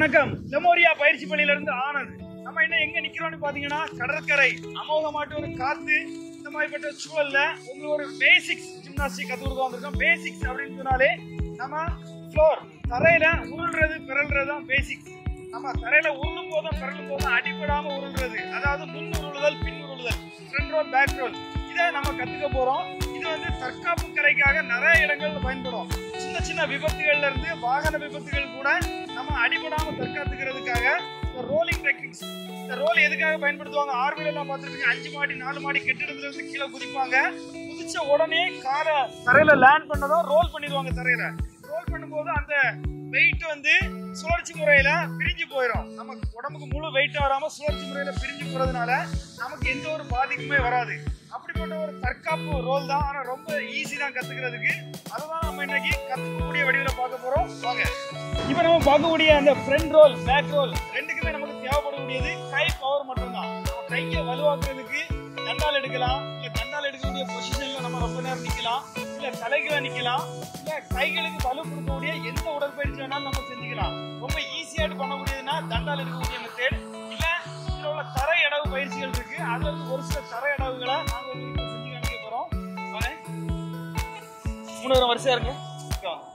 வணக்கம் லெமோரியா பயிற்சி பள்ளியில இருந்து ஆனந்த் நம்ம என்ன எங்க நிக்கிறோம்னு பாத்தீங்கன்னா கடற்கரை அமோகமாட்டு ஒரு காத்து இந்த மாதிரிப்பட்ட சூழல்ல உங்களுக்கு ஒரு பேசிக்ஸ் ஜிம்னாஸ்டிக் கத்து கொடுக்க வந்திருக்கோம் பேசிக்ஸ் அப்படின்னு சொன்னாலே நம்ம ஃப்ளோர் தரையில உருள்றது பிறல்றது தான் பேசிக்ஸ் நம்ம தரையில உருளும் போதும் பிறலும் போதும் அடிபடாம உருள்றது அதாவது முன் உருளுதல் பின் உருளுதல் ஃப்ரண்ட் ரோல் பேக் ரோல் இதை நம்ம கத்துக்க போறோம் இது வந்து தற்காப்பு கலைக்காக நிறைய இடங்கள்ல பயன்படும் சின்ன சின்ன விபத்துகள்ல இருந்து வாகன விபத்துகள் கூட நம்ம அடிபடாம தற்காத்துக்கிறதுக்காக இந்த ரோலிங் டெக்னிக்ஸ் இந்த ரோல் எதுக்காக பயன்படுத்துவாங்க ஆர்மில எல்லாம் பார்த்துருப்பீங்க அஞ்சு மாடி நாலு மாடி கட்டிடத்துல இருந்து கீழே குதிப்பாங்க குதிச்ச உடனே காரை தரையில லேண்ட் பண்ணதும் ரோல் பண்ணிடுவாங்க தரையில ரோல் பண்ணும்போது அந்த வெயிட் வந்து சுழற்சி முறையில பிரிஞ்சு போயிடும் நமக்கு உடம்புக்கு முழு வெயிட் வராம சுழற்சி முறையில பிரிஞ்சு போறதுனால நமக்கு எந்த ஒரு பாதிப்புமே வராது அப்படிப்பட்ட ஒரு தற்காப்பு ரோல் தான் ஆனா ரொம்ப ஈஸி தான் கத்துக்கிறதுக்கு அதுதான் நம்ம இன்னைக்கு கத்துக்கக்கூடிய வடிவில பார்க்க போறோம் வாங்க இப்போ நம்ம பார்க்கக்கூடிய அந்த ஃப்ரண்ட் ரோல் பேக் ரோல் ரெண்டுக்குமே நமக்கு தேவைப்படக்கூடியது கை பவர் மட்டும்தான் நம்ம கையை வலுவாக்குறதுக்கு தண்டால் எடுக்கலாம் இல்ல தண்டால் எடுக்கக்கூடிய பொசிஷன்ல நம்ம ரொம்ப நேரம் நிக்கலாம் இல்ல தலைகளை நிக்கலாம் இல்ல கைகளுக்கு வலு கொடுக்கக்கூடிய எந்த உடற்பயிற்சி வேணாலும் நம்ம செஞ்சுக்கலாம் ரொம்ப ஈஸியாட்டு பண்ணக்கூடியதுன்னா தண்டால் எடுக்கக்கூடிய மெத்தேட் இல்ல இதுல உள்ள தரை அடவு பயிற்சிகள் இருக்கு அதுல இருந்து ஒரு சில தரை அடவுகளை நாங்க உங்களுக்கு இப்ப செஞ்சு காமிக்க போறோம் வாங்க. மூணு வரிசையா இருக்கு இங்க வாங்க.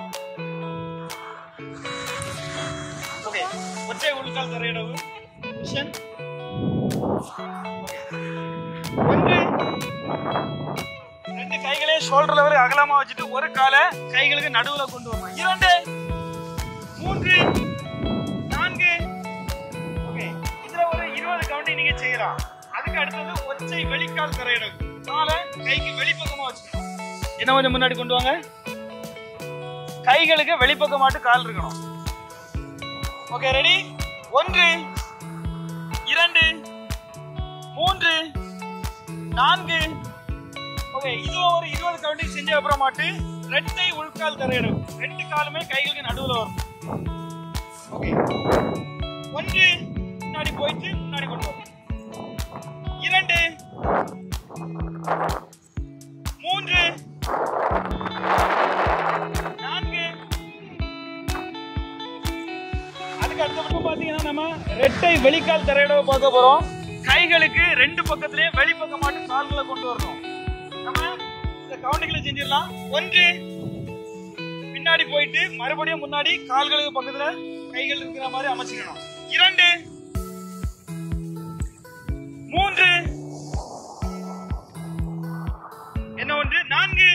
ஓகே ஒற்றை உள்கால் தரையடவு பொசிஷன் ஒன்று ரெண்டு கைகளே ஷோல்டர் லெவல் அகலமா வச்சுட்டு ஒரு காலை கைகளுக்கு நடுவுல கொண்டு வரணும் இரண்டு மூன்று நான்கு ஓகே இதுல ஒரு இருபது கவுண்டிங் நீங்க செய்யலாம் அதுக்கு அடுத்தது ஒற்றை வெளிக்கால் தரையிடவு காலை கைக்கு வெளிப்பக்கமா வச்சுக்கணும் என்ன கொஞ்சம் முன்னாடி கொண்டு வாங்க கைகளுக்கு வெளிப்பக்கமாட்டு கால் இருக்கணும் ஓகே ரெடி ஒன்று இரண்டு மூன்று நான்கு ஓகே இது ஒரு இருபது கவுண்டிங் செஞ்ச அப்புறமாட்டு ரெட்டை உள்கால் தரையிடும் ரெண்டு காலுமே கைகளுக்கு நடுவுல வரும் ஓகே ஒன்று முன்னாடி போயிட்டு முன்னாடி கொண்டு வரும் இரண்டு மூன்று நான்கு அதுக்கு அடுத்த பக்கம் பாத்தீங்கன்னா நம்ம ரெட்டை வெளிக்கால் தரையிடவை பார்க்க போறோம் கைகளுக்கு ரெண்டு பக்கத்திலயும் வெளிப்பக்கமாட்டு கால்களை கொண்டு வரணும் நம்ம இந்த கவுண்டிங்ல செஞ்சிடலாம் ஒன்று பின்னாடி போயிட்டு மறுபடியும் முன்னாடி கால்களுக்கு பக்கத்துல கைகள் இருக்கிற மாதிரி அமைச்சுக்கணும் இரண்டு மூன்று என்ன ஒன்று நான்கு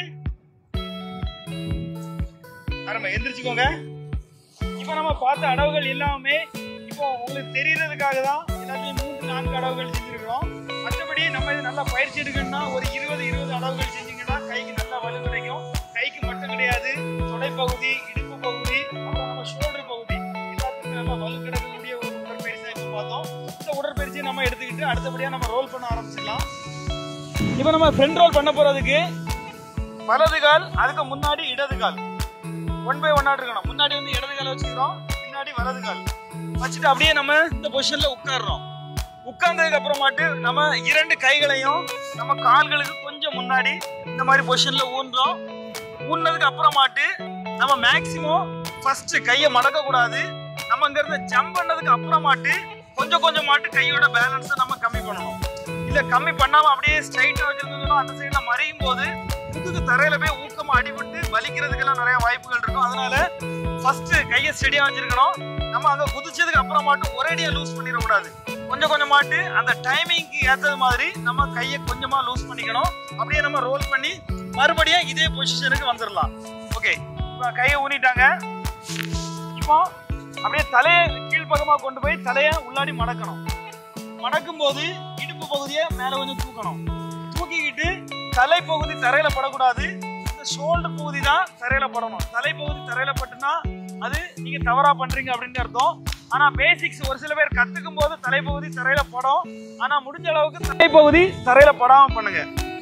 ஆரம்ப எந்திரிச்சுக்கோங்க இப்போ நம்ம பார்த்த அடவுகள் எல்லாமே இப்போ உங்களுக்கு தெரியறதுக்காக தான் எல்லாத்தையும் மூன்று நான்கு அடவுகள் செஞ்சிருக்கிறோம் மற்றபடி நம்ம இது நல்லா பயிற்சி எடுக்கணும்னா ஒரு இருபது இருபது அடவுகள் செஞ்சீங்கன்னா கைக்கு நல்லா வலு கிடைக்கும் கைக்கு மட்டும் கிடையாது தொடைப்பகுதி இடுப்பு பகுதி அப்புறம் நம்ம ஷோல்டர் பகுதி எல்லாத்துக்கும் நல்லா வலு கிடைக்கக்கூடிய ஒரு உடற்பயிற்சி தான் இப்போ பார்த்தோம் இந்த உடற்பயிற்சியை நம்ம எடுத்துக்கிட்டு அடுத்தபடியாக நம்ம ரோல் பண்ண ஆரம்பிச்சிடலாம் இப்போ நம்ம ஃப்ரண்ட் ரோல் பண்ண போறதுக்கு வலது கால் அதுக்கு முன்னாடி இடது கால் ஒன் பை ஒன்னா இருக்கணும் முன்னாடி வந்து இடது கால வச்சுக்கிறோம் பின்னாடி வலது கால் வச்சுட்டு அப்படியே நம்ம இந்த பொசிஷன்ல உட்கார்றோம் உட்கார்ந்ததுக்கு அப்புறமாட்டு நம்ம இரண்டு கைகளையும் நம்ம கால்களுக்கு கொஞ்சம் முன்னாடி இந்த மாதிரி பொசிஷன்ல ஊன்றோம் ஊன்னதுக்கு அப்புறமாட்டு நம்ம மேக்சிமம் ஃபர்ஸ்ட் கையை மடக்க கூடாது நம்ம இங்க இருந்து ஜம்ப் பண்ணதுக்கு அப்புறமாட்டு கொஞ்சம் கொஞ்சமாட்டு கையோட பேலன்ஸை நம்ம கம்மி பண்ணணும் இல்ல கம்மி பண்ணாம அப்படியே ஸ்ட்ரைட்டா வச்சிருந்தோம்னா அந்த சைடுல மறையும் போது முதுகு தரையில போய் ஊக்கமா அடிபட்டு வலிக்கிறதுக்கெல்லாம் நிறைய வாய்ப்புகள் இருக்கும் அதனால ஃபர்ஸ்ட் கையை ஸ்டெடியா வச்சிருக்கணும் நம்ம அங்க குதிச்சதுக்கு அப்புறமாட்டு ஒரேடியா லூஸ் பண்ணிடக்கூடாது கொஞ்சம் கொஞ்சமாட்டு அந்த டைமிங்க்கு ஏத்தது மாதிரி நம்ம கையை கொஞ்சமா லூஸ் பண்ணிக்கணும் அப்படியே நம்ம ரோல் பண்ணி மறுபடியும் இதே பொசிஷனுக்கு வந்துடலாம் ஓகே இப்போ கையை ஊனிட்டாங்க இப்போ அப்படியே தலையை கீழ்ப்பக்கமா கொண்டு போய் தலையை உள்ளாடி மடக்கணும் மடக்கும் போது இடுப்பு பகுதியை மேல கொஞ்சம் தூக்கணும் தூக்கிக்கிட்டு தலைப்பகுதி தரையில படக்கூடாது இந்த ஷோல்டர் பகுதி தான் தரையில படணும் தலைப்பகுதி தரையில பட்டுனா அது நீங்க தவறா பண்றீங்க அப்படின்னு அர்த்தம் ஆனா பேசிக்ஸ் ஒரு சில பேர் கத்துக்கும் போது தலைப்பகுதி தரையில படும் ஆனா முடிஞ்ச அளவுக்கு தலைப்பகுதி தரையில படாம பண்ணுங்க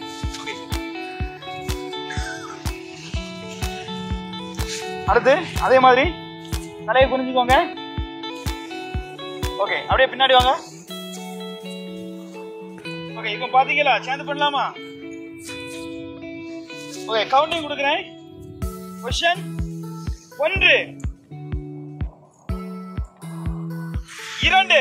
அடுத்து அதே மாதிரி தலையை புரிஞ்சுக்கோங்க ஓகே அப்படியே பின்னாடி வாங்க ஓகே இப்போ பாத்தீங்களா சேர்ந்து பண்ணலாமா ஓகே கவுண்டிங் கொடுக்குறேன் கொஸ்டின் ஒன்று இரண்டு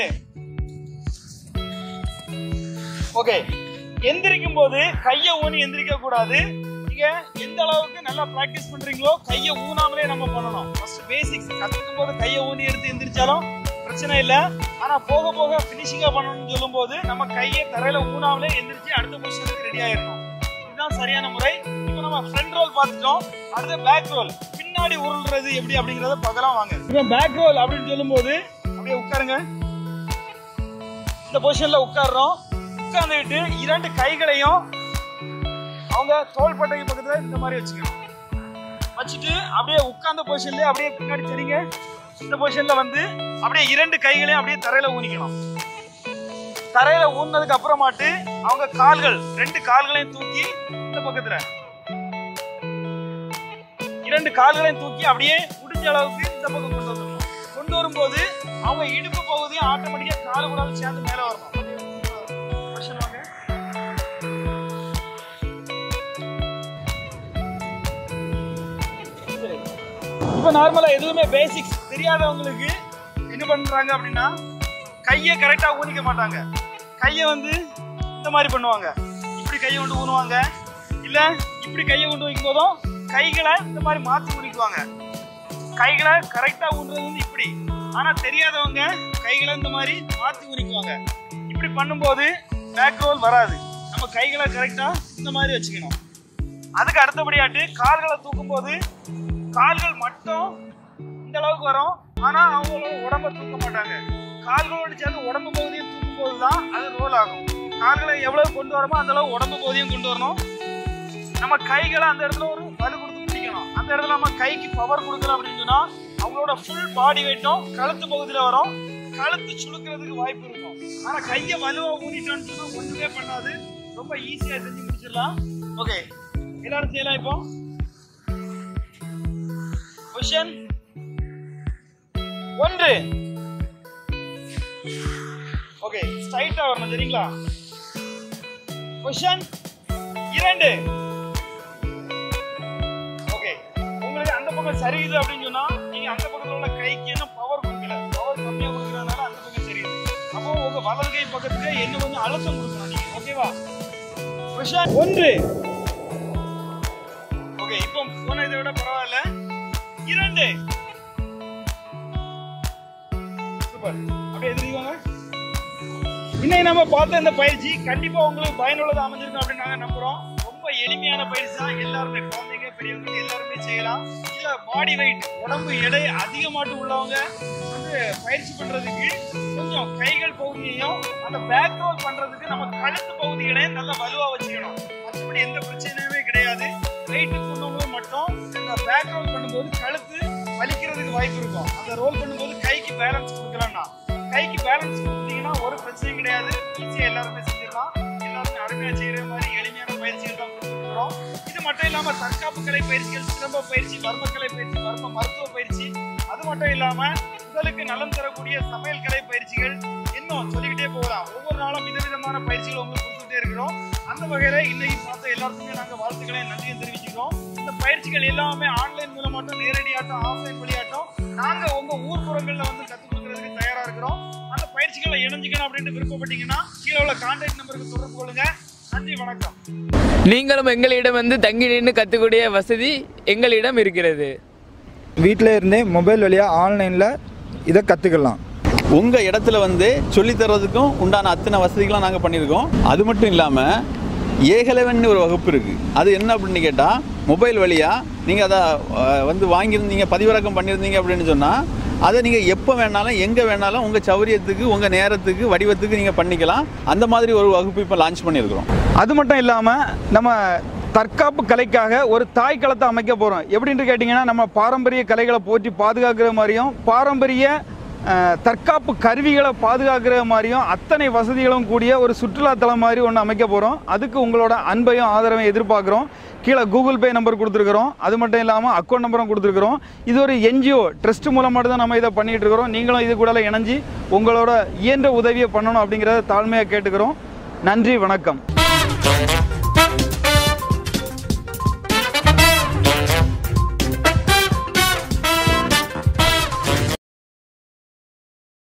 ஓகே எந்திரிக்கும் போது கையை ஊனி எந்திரிக்க கூடாது நீங்க எந்த அளவுக்கு நல்லா பிராக்டிஸ் பண்றீங்களோ கையை ஊனாமலே நம்ம பண்ணணும் ஃபர்ஸ்ட் பேசிக்ஸ் கத்துக்கும் போது கையை ஊனி எடுத்து எந்திரிச்சாலும் பிரச்சனை இல்ல ஆனா போக போக பினிஷிங்கா பண்ணணும்னு சொல்லும் போது நம்ம கையை தரையில ஊனாமலே எந்திரிச்சு அடுத்த பொசிஷனுக்கு ரெடி ஆயிடணும் இதுதான் சரியான முறை இப்போ நம்ம ஃப்ரண்ட் ரோல் பார்த்துட்டோம் அடுத்து பேக் ரோல் பின்னாடி உருள்றது எப்படி அப்படிங்கறத பார்க்கலாம் வாங்க இப்போ பேக் ரோல் அப்படின்னு சொல்லும்போது அப்படியே உட்காருங்க இந்த பொசிஷன்ல உட்கார்றோம் உட்கார்ந்துட்டு இரண்டு கைகளையும் அவங்க தோள்பட்டைக்கு பக்கத்துல இந்த மாதிரி வச்சுக்கணும் வச்சுட்டு அப்படியே உட்கார்ந்த பொசிஷன்ல அப்படியே பின்னாடி சரிங்க இந்த பொசிஷன்ல வந்து அப்படியே இரண்டு கைகளையும் அப்படியே தரையில ஊனிக்கணும் தரையில ஊன்னதுக்கு அப்புறமாட்டு அவங்க கால்கள் ரெண்டு கால்களையும் தூக்கி இந்த பக்கத்துல இரண்டு கால்களையும் தூக்கி அப்படியே முடிஞ்ச அளவுக்கு இந்த பக்கம் கொண்டு வந்துடணும் கொண்டு வரும்போது அவங்க இடுப்பு பகுதியும் ஆட்டோமேட்டிக்கா கால் கூட சேர்ந்து மேல வரணும் Position வாங்க. சரி. இப்ப நார்மலா எதுவுமே பேசிக்ஸ் தெரியாதவங்களுக்கு என்ன பண்றாங்க அப்படின்னா கையை கரெக்டா ஊனிக்க மாட்டாங்க கையை வந்து இந்த மாதிரி பண்ணுவாங்க இப்படி கையை கொண்டு ஊனுவாங்க இல்ல இப்படி கையை கொண்டு வைக்கும் போதும் கைகளை இந்த மாதிரி மாத்தி ஊனிக்குவாங்க கைகளை கரெக்டா ஊன்றது வந்து இப்படி ஆனா தெரியாதவங்க கைகளை இந்த மாதிரி மாத்தி ஊனிக்குவாங்க இப்படி பண்ணும்போது பேக் ரோல் வராது நம்ம கைகளை கரெக்டா இந்த மாதிரி வச்சுக்கணும் அதுக்கு அடுத்தபடியாட்டு கால்களை தூக்கும் போது கால்கள் மட்டும் இந்த அளவுக்கு வரும் ஆனா அவங்களோட உடம்ப தூக்க மாட்டாங்க கால்களோடு சேர்ந்து உடம்பு பகுதியும் தூக்கும் போது தான் அது ரோல் ஆகும் கால்களை எவ்வளவு கொண்டு வரமோ அந்த அளவு உடம்பு பகுதியும் கொண்டு வரணும் நம்ம கைகளை அந்த இடத்துல ஒரு வலு கொடுத்து பிடிக்கணும் அந்த இடத்துல நம்ம கைக்கு பவர் கொடுக்கல அப்படின்னு சொன்னா அவங்களோட ஃபுல் பாடி வெயிட்டும் கழுத்து பகுதியில வரும் கழுத்து சுளுக்கிறதுக்கு வாய்ப்பு இருக்கும் ஆனா கையை வலுவா ஊனிட்டோம்னு சொன்னா ஒண்ணுமே பண்ணாது ரொம்ப ஈஸியா செஞ்சு முடிச்சிடலாம் ஓகே எல்லாரும் செய்யலாம் இப்போ கொஷன் ஒன்று ஓகே ஸ்ட்ரைட்டா வரணும் சரிங்களா கொஷன் இரண்டு ஓகே உங்களுக்கு அந்த பக்கம் சரியுது அப்படின்னு சொன்னா நீங்க அந்த பக்கத்துல உள்ள கைக்கு என்ன பவர் கொடுக்கல பவர் கம்மியா கொடுக்கறதுனால அந்த பக்கம் சரியுது அப்போ உங்க வலது கை பக்கத்துக்கு என்ன கொஞ்சம் அழுத்தம் கொடுக்கணும் நீங்க ஓகேவா கொஷன் ஒன்று ஓகே இப்போ போன இதை விட பரவாயில்ல இரண்டு சூப்பர் அப்படியே எதிரிவாங்க இன்னைக்கு நம்ம பார்த்த இந்த பயிற்சி கண்டிப்பா உங்களுக்கு பயனுள்ளதா அமைஞ்சிருக்கும் அப்படின்னு நாங்க நம்புறோம் ரொம்ப எளிமையான பயிற்சி தான் எல்லாருமே குழந்தைங்க பெரியவங்க எல்லாருமே செய்யலாம் இல்ல பாடி வெயிட் உடம்பு எடை அதிகமாட்டு உள்ளவங்க வந்து பயிற்சி பண்றதுக்கு கொஞ்சம் கைகள் பகுதியையும் அந்த பேக் ரோல் பண்றதுக்கு நம்ம கழுத்து பகுதிகளையும் நல்லா வலுவா வச்சுக்கணும் மற்றபடி எந்த பிரச்சனையுமே கிடையாது வெயிட் கொண்டவங்களும் மட்டும் இந்த பேக் ரோல் பண்ணும்போது கழுத்து வலிக்கிறதுக்கு வாய்ப்பு இருக்கும் அந்த ரோல் பண்ணும்போது கைக்கு பேலன்ஸ் கொடுக்கலாம்னா கைக்கு பேலன்ஸ் கொடுத்தீங்கன்னா ஒரு பிரச்சனையும் கிடையாது ஈஸியா எல்லாருமே செஞ்சிடலாம் எல்லாருமே அருமையா செய்யற மாதிரி எளிமையான பயிற்சிகள் தான் கொடுத்துருக்கிறோம் இது மட்டும் இல்லாம தற்காப்பு கலை பயிற்சிகள் சிலம்ப பயிற்சி வர்மக்கலை பயிற்சி வர்ம மருத்துவ பயிற்சி அது மட்டும் இல்லாம உடலுக்கு நலம் தரக்கூடிய சமையல் கலை பயிற்சிகள் இன்னும் சொல்லிக்கிட்டே போகலாம் ஒவ்வொரு நாளும் விதவிதமான பயிற்சிகள் உங்களுக்கு கொடுத்துட்டே இருக்கிறோம் அந்த வகையில இன்னைக்கு பார்த்த எல்லாருக்குமே நாங்க வாழ்த்துக்களையும் நன்றியும் தெரிவிச்சுக்கிறோம் இந்த பயிற்சிகள் எல்லாமே ஆன்லைன் மூலமாட்டம் நேரடியாட்டம் ஆஃப்லைன் வழியாட்டம் நாங்க உங்க ஊர்ப்புறங்கள்ல வந்து கத்துக் கொடுக்கறதுக்கு தயாரா இருக்கிறோம் அந்த பயிற்சிகளை இணைஞ்சுக்கணும் அப்படின்ட்டு விருப்பப்பட்டீங்கன்னா கீழே உள்ள கான்டாக்ட் நம்பருக்கு தொடர்பு கொள்ளுங்க நன்றி வணக்கம் நீங்களும் எங்களிடம் வந்து தங்கி நின்று கற்றுக்கூடிய வசதி எங்களிடம் இருக்கிறது வீட்டில் இருந்தே மொபைல் வழியாக ஆன்லைனில் இதை கற்றுக்கலாம் உங்கள் இடத்துல வந்து சொல்லித் தர்றதுக்கும் உண்டான அத்தனை வசதிகளும் நாங்கள் பண்ணியிருக்கோம் அது மட்டும் இல்லாமல் ஏகலவன் ஒரு வகுப்பு இருக்குது அது என்ன அப்படின்னு கேட்டால் மொபைல் வழியாக நீங்கள் அதை அஹ், வந்து வாங்கியிருந்தீங்க பதிவிறக்கம் பண்ணியிருந்தீங்க அப்படின்னு சொன்னால் அதை நீங்கள் எப்போ வேணாலும் எங்கே வேணாலும் உங்கள் சௌரியத்துக்கு உங்கள் நேரத்துக்கு வடிவத்துக்கு நீங்கள் பண்ணிக்கலாம் அந்த மாதிரி ஒரு வகுப்பு இப்போ லான்ச் பண்ணியிருக்கிறோம் அது மட்டும் இல்லாமல் நம்ம தற்காப்பு கலைக்காக ஒரு தாய் களத்தை அமைக்க போகிறோம் எப்படின்னு கேட்டிங்கன்னா நம்ம பாரம்பரிய கலைகளை போற்றி பாதுகாக்கிற மாதிரியும் பாரம்பரிய அஹ், தற்காப்பு கருவிகளை பாதுகாக்கிற மாதிரியும் அத்தனை வசதிகளும் கூடிய ஒரு சுற்றுலாத்தலம் மாதிரி ஒன்று அமைக்க போகிறோம் அதுக்கு உங்களோட அன்பையும் ஆதரவையும் எதிர்பார்க்குறோம் கீழே கூகுள் பே நம்பர் கொடுத்துருக்குறோம் அது மட்டும் இல்லாமல் அக்கௌண்ட் நம்பரும் கொடுத்துருக்குறோம் இது ஒரு என்ஜிஓ ட்ரஸ்ட் மூலமாக தான் நம்ம இதை பண்ணிகிட்டு இருக்கிறோம் நீங்களும் இது கூட இணைஞ்சு உங்களோட இயன்ற உதவியை பண்ணணும் அப்படிங்கிறத தாழ்மையாக கேட்டுக்கிறோம் நன்றி வணக்கம்